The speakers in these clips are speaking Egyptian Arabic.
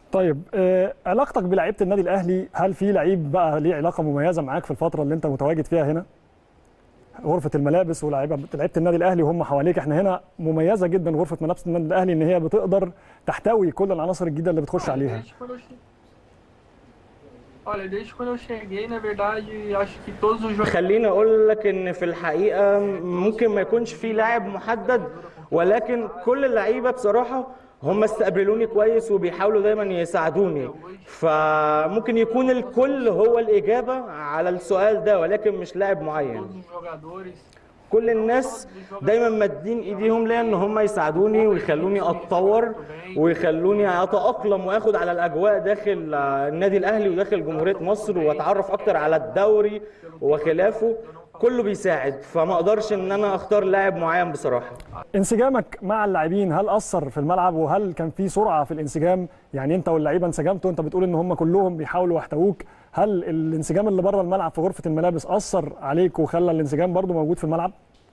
طيب آه، علاقتك بلعيبه النادي الاهلي هل في لعيب بقى ليه علاقه مميزه معاك في الفتره اللي انت متواجد فيها هنا غرفه الملابس ولاعيبه لعيبه النادي الاهلي وهم حواليك احنا هنا مميزه جدا غرفه ملابس النادي الاهلي ان هي بتقدر تحتوي كل العناصر الجديده اللي بتخش عليها Desde quando eu che- Olha, desde quando eu cheguei, na verdade, acho que todos os jogadores. خليني اقول لك ان في الحقيقه ممكن ما يكونش في لاعب محدد ولكن كل اللعيبه بصراحه هم استقبلوني كويس وبيحاولوا دايما يساعدوني فممكن يكون الكل هو الاجابه على السؤال ده ولكن مش لاعب معين Todos os jogadores. كل الناس دايما مادين ايديهم ليا ان هم يساعدوني ويخلوني اتطور ويخلوني اتاقلم واخد على الاجواء داخل آه، النادي الاهلي وداخل جمهوريه مصر واتعرف اكتر على الدوري وخلافه كله بيساعد فما اقدرش ان انا اختار لاعب معين بصراحه انسجامك مع اللاعبين هل اثر في الملعب وهل كان في سرعه في الانسجام يعني انت واللعيبه انسجمتوا انت بتقول ان هم كلهم بيحاولوا يحتووك هل الانسجام اللي بره الملعب في غرفه الملابس اثر عليك وخلى الانسجام برضو موجود في الملعب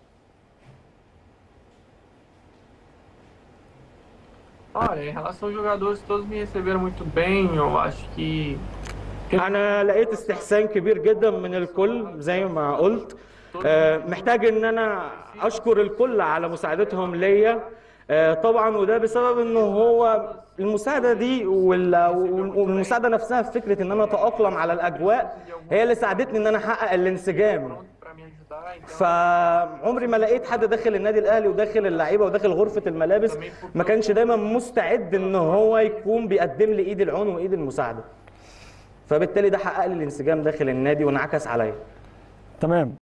Olha, em relação aos jogadores, todos me receberam muito bem. Eu acho que. انا لقيت استحسان كبير جدا من الكل زي ما قلت آه، محتاج ان انا اشكر الكل على مساعدتهم ليا آه، طبعا وده بسبب ان هو المساعده دي وال- والمساعده نفسها في فكره ان انا اتاقلم على الاجواء هي اللي ساعدتني ان انا احقق الانسجام Para me ajudar, então. فعمري ما لقيت حد داخل النادي الاهلي وداخل اللعيبه وداخل غرفه الملابس ما كانش دايما مستعد ان هو يكون بيقدم لي ايد العون وايد المساعده فبالتالي ده حقق لي الانسجام داخل النادي وانعكس عليا تمام